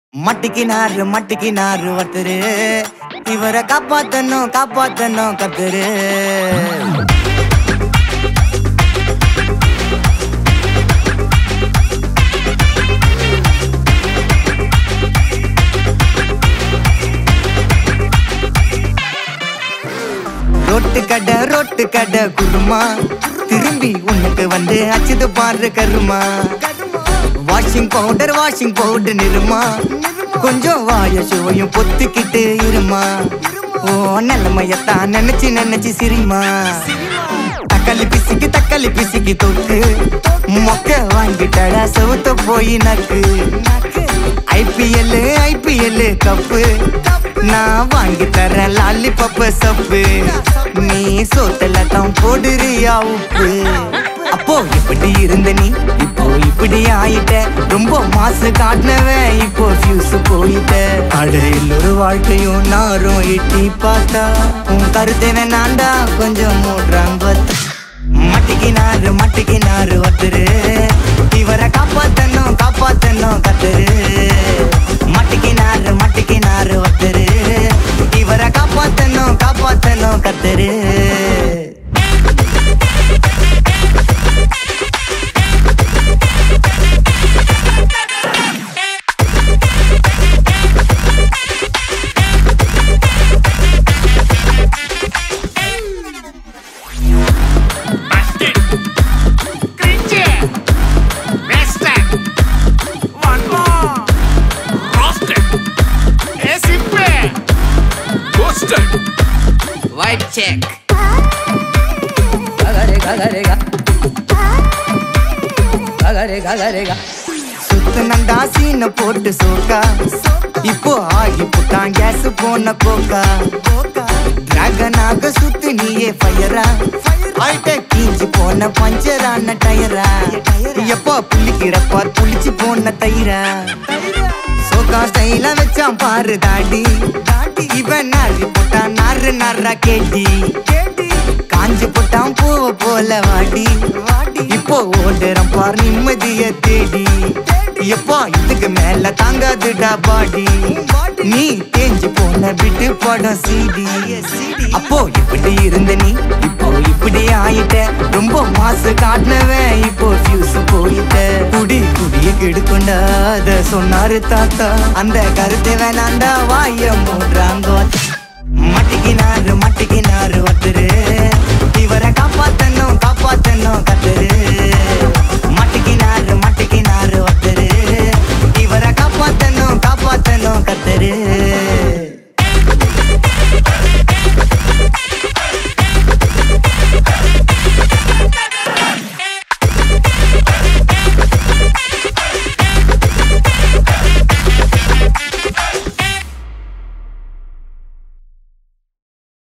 மட்டிக்கினாரு மட்டிக்கினாரு ஒருத்தரு இவரை காப்பாத்தணும் காப்பாத்தணும் கத்துரு ரோட்டு கடை ரோட்டு கடை குருமா திரும்பி உனக்கு வந்து அச்சுது பாரு கருமா washing powder washing powder Nirma கொஞ்சம் வாய சுவையும் பொத்துக்கிட்டு இருமா ஓ நிலைமையத்தான் நினைச்சு நினைச்சு சிரிமா தக்காளி பிசிக்கு தக்காளி பிசிக்கு தொக்கு மொக்க வாங்கிட்டடா செவுத்த போய் நக்கு ஐபிஎல் ஐபிஎல் கப்பு நான் வாங்கி தரேன் லாலிபப்ப சப்பு நீ சோத்துல தான் போடுறியா உப்பு அப்போ இப்படி இருந்த நீ இப்போ இப்படி ஆயிட்ட ரொம்ப மாசு காட்டினவன் இப்போ ஃபியூஸ் போயிட்ட அடையில் ஒரு வாழ்க்கையும் நாரும் எட்டி பார்த்தா உன் கருத்தேன நான்டா கொஞ்சம் மூடுறாங்க பார்த்தா மட்டிக்கினாரு மட்டிக்கினாரு ஒருத்தரு இவரை காப்பாத்தணும் காப்பாத்தணும் கத்துரு மட்டிக்கினாரு மட்டிக்கினாரு ஒருத்தரு இவரை காப்பாத்தணும் காப்பாத்தணும் கத்துரு Busted. Cringe. Wasted. One more. Roasted. Hey, Sippe. Ghosted. White check. Gagarega, gagarega. Gagarega, gagarega. சுத்தனண்டா சீன போட்டு சோக்கா இப்போ ஆகி புட்டான் கேஸ் போன கோக்கா டிராகனாக சுத்து நீயே ஃபயரா ஆயிட்ட கீஞ்சி போன பஞ்சரான டயரா எப்போ புள்ளிக்கிறப்பா புளிச்சு போன தயிரா சோகா ஸ்டைல வச்சான் பாரு தாடி இவன் நாரி போட்டான் நாரு நாரா கேட்டி காஞ்சு போட்டான் பூவ போல வாடி இப்போ ஓடுறான் பார் நிம்மதிய தேடி எப்பா இதுக்கு மேல தாங்காதுடா பாடி நீ தேஞ்சு போன விட்டு படம் சீடி அப்போ இப்படி இருந்த நீ இப்போ இப்படி ஆயிட்ட ரொம்ப மாசு காட்டினவன் இப்போ ஃபியூஸ் போயிட்ட குடி குடிய கெடுக்கொண்டா அத சொன்னாரு தாத்தா அந்த கருத்தை வேணாண்டா வாய மூடுறாங்க மட்டிக்கினாரு மட்டிக்கினாரு ஒருத்தரு இவரை காப்பாத்தணும் காப்பாத்தணும் கத்துரு